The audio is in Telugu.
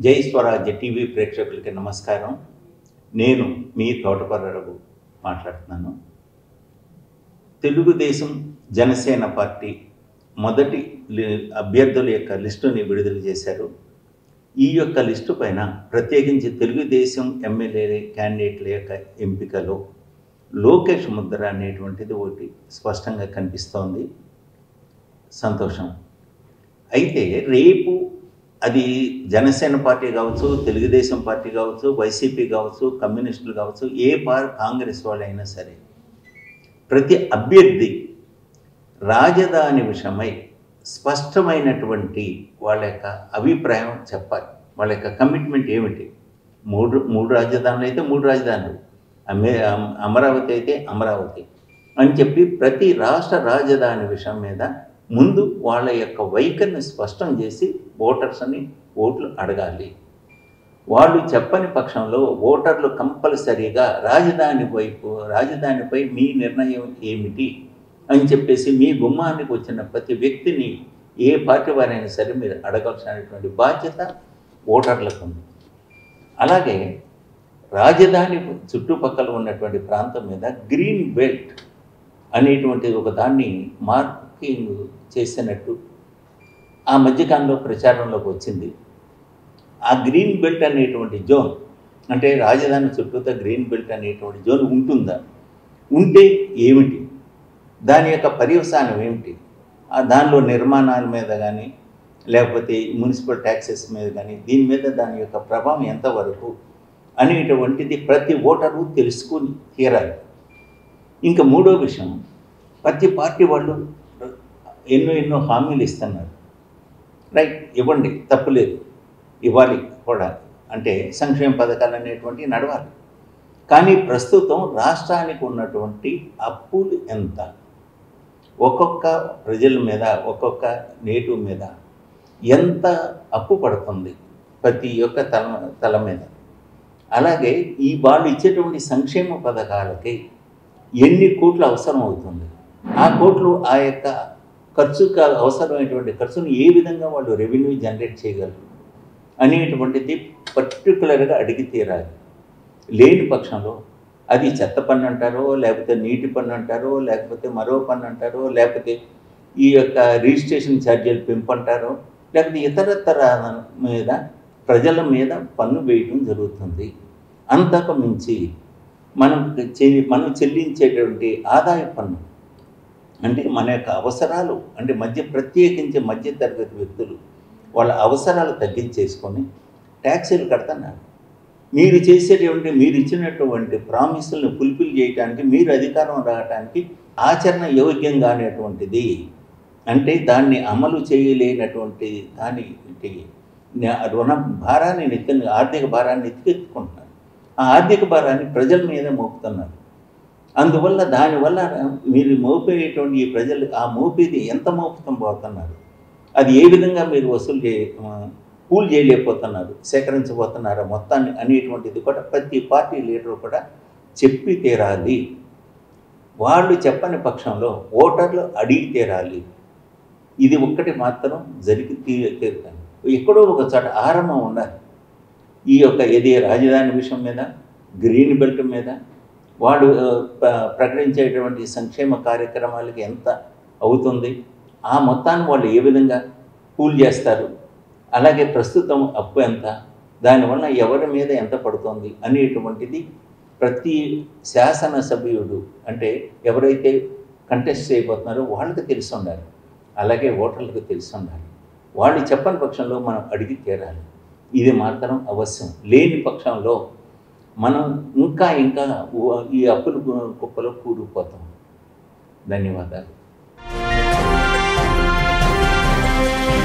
జై స్వరాజ్య టీవీ ప్రేక్షకులకి నమస్కారం నేను మీ తోటపర్ర రఘు మాట్లాడుతున్నాను తెలుగుదేశం జనసేన పార్టీ మొదటి లి- అభ్యర్థుల యొక్క లిస్టుని విడుదల చేశారు ఈ యొక్క లిస్టు పైన ప్రత్యేకించి తెలుగుదేశం ఎమ్మెల్యే క్యాండిడేట్ల యొక్క ఎంపికలో లోకేష్ ముద్ర అనేటువంటిది ఒకటి స్పష్టంగా కనిపిస్తోంది సంతోషం అయితే రేపు అది జనసేన పార్టీ కావచ్చు తెలుగుదేశం పార్టీ కావచ్చు వైసీపీ కావచ్చు కమ్యూనిస్టులు కావచ్చు ఏ పార్ కాంగ్రెస్ వాళ్ళైనా సరే ప్రతి అభ్యర్థి రాజధాని విషయమై స్పష్టమైనటువంటి వాళ్ళ యొక్క అభిప్రాయం చెప్పాలి వాళ్ళ యొక్క కమిట్మెంట్ ఏమిటి మూడు మూడు రాజధానులు అయితే మూడు రాజధానులు అమే అమ- అమరావతి అయితే అమరావతి అని చెప్పి ప్రతి రాష్ట్ర రాజధాని విషయం మీద ముందు వాళ్ళ యొక్క వైఖరిని స్పష్టం చేసి ఓటర్స్ని ఓట్లు అడగాలి వాళ్ళు చెప్పని పక్షంలో ఓటర్లు కంపల్సరీగా రాజధాని వైపు రాజధానిపై మీ నిర్ణయం ఏమిటి అని చెప్పేసి మీ గుమ్మానికి వచ్చిన ప్రతి వ్యక్తిని ఏ పార్టీ వారైనా సరే మీరు అడగాల్సినటువంటి బాధ్యత ఓటర్లకు ఉంది అలాగే రాజధాని చుట్టుపక్కల ఉన్నటువంటి ప్రాంతం మీద గ్రీన్ బెల్ట్ అనేటువంటి ఒక దాన్ని మార్కింగ్ చేసినట్టు ఆ మధ్యకాలంలో ప్రచారంలోకి వచ్చింది ఆ గ్రీన్ బెల్ట్ అనేటువంటి జోన్ అంటే రాజధాని చుట్టూతా గ్రీన్ బెల్ట్ అనేటువంటి జోన్ ఉంటుందా ఉంటే ఏమిటి దాని యొక్క పర్యవసానం ఏమిటి ఆ దానిలో నిర్మాణాల మీద కానీ లేకపోతే మున్సిపల్ ట్యాక్సెస్ మీద కానీ దీని మీద దాని యొక్క ప్రభావం ఎంతవరకు అనేటువంటిది ప్రతి ఓటరు తెలుసుకుని తీరాలి ఇంకా మూడో విషయం ప్రతి పార్టీ వాళ్ళు ఎన్నో ఎన్నో హామీలు ఇస్తున్నారు రైట్ ఇవ్వండి తప్పులేదు ఇవ్వాలి కూడా అంటే సంక్షేమ పథకాలు అనేటువంటివి నడవాలి కానీ ప్రస్తుతం రాష్ట్రానికి ఉన్నటువంటి అప్పులు ఎంత ఒక్కొక్క ప్రజల మీద ఒక్కొక్క నేటివ్ మీద ఎంత అప్పు పడుతుంది ప్రతి ఒక్క తల తల మీద అలాగే ఈ వాళ్ళు ఇచ్చేటువంటి సంక్షేమ పథకాలకి ఎన్ని కోట్లు అవసరం అవుతుంది ఆ కోట్లు ఆ యొక్క ఖర్చుకు అవసరమైనటువంటి ఖర్చును ఏ విధంగా వాళ్ళు రెవెన్యూ జనరేట్ చేయగలరు అనేటువంటిది పర్టికులర్గా అడిగి తీరాలి లేని పక్షంలో అది చెత్త పన్ను అంటారో లేకపోతే నీటి పన్ను అంటారో లేకపోతే మరో పన్ను అంటారో లేకపోతే ఈ యొక్క రిజిస్ట్రేషన్ ఛార్జీలు పెంపు అంటారో లేకపోతే ఇతరతర మీద ప్రజల మీద పన్ను వేయడం జరుగుతుంది అంతకు మించి మనం చె- మనం చెల్లించేటువంటి ఆదాయ పన్ను అంటే మన యొక్క అవసరాలు అంటే మధ్య ప్రత్యేకించి మధ్య తరగతి వ్యక్తులు వాళ్ళ అవసరాలు తగ్గించేసుకొని ట్యాక్సీలు కడుతున్నారు మీరు చేసేటువంటి మీరు ఇచ్చినటువంటి ప్రామిసులను ఫుల్ఫిల్ చేయడానికి మీరు అధికారం రావడానికి ఆచరణ యోగ్యంగా అనేటువంటిది అంటే దాన్ని అమలు చేయలేనటువంటి దాని న- రుణ భారాన్ని నెత్తి ఆర్థిక భారాన్ని ఎత్తుకెత్తుకుంటున్నారు ఆ ఆర్థిక భారాన్ని ప్రజల మీద మోపుతున్నారు అందువల్ల దానివల్ల మీరు మోపేటువంటి ఈ ప్రజలు ఆ మోపేది ఎంత మోపుతం పోతున్నారు అది ఏ విధంగా మీరు వసూలు చే ఆ, పూల్ చేయలేకపోతున్నారు సేకరించబోతున్నారు మొత్తాన్ని అనేటువంటిది కూడా ప్రతి పార్టీ లీడర్ కూడా చెప్పి తీరాలి వాళ్ళు చెప్పని పక్షంలో ఓటర్లు అడిగి తీరాలి ఇది ఒక్కటి మాత్రం జరిగి తీ తీరుతాను ఎక్కడో ఒక చోట ఆరంభం ఉండాలి ఈ యొక్క ఏది రాజధాని విషయం మీద గ్రీన్ బెల్ట్ మీద వాడు ఆ, ప్ర- ప్రకటించేటువంటి సంక్షేమ కార్యక్రమాలకి ఎంత అవుతుంది ఆ మొత్తాన్ని వాళ్ళు ఏ విధంగా పూల్ చేస్తారు అలాగే ప్రస్తుతం అప్పు ఎంత దానివల్ల ఎవరి మీద ఎంత పడుతుంది అనేటువంటిది ప్రతి శాసనసభ్యుడు అంటే ఎవరైతే కంటెస్ట్ చేయబోతున్నారో వాళ్ళకి తెలిసి ఉండాలి అలాగే ఓటర్లకు తెలిసి ఉండాలి వాళ్ళు చెప్పని పక్షంలో మనం అడిగి తీరాలి ఇది మాత్రం అవశ్యం లేని పక్షంలో మనం ఇంకా ఇంకా ఊ- ఈ అప్పుల గు- కుప్పలో కూరుకుపోతాం ధన్యవాదాలు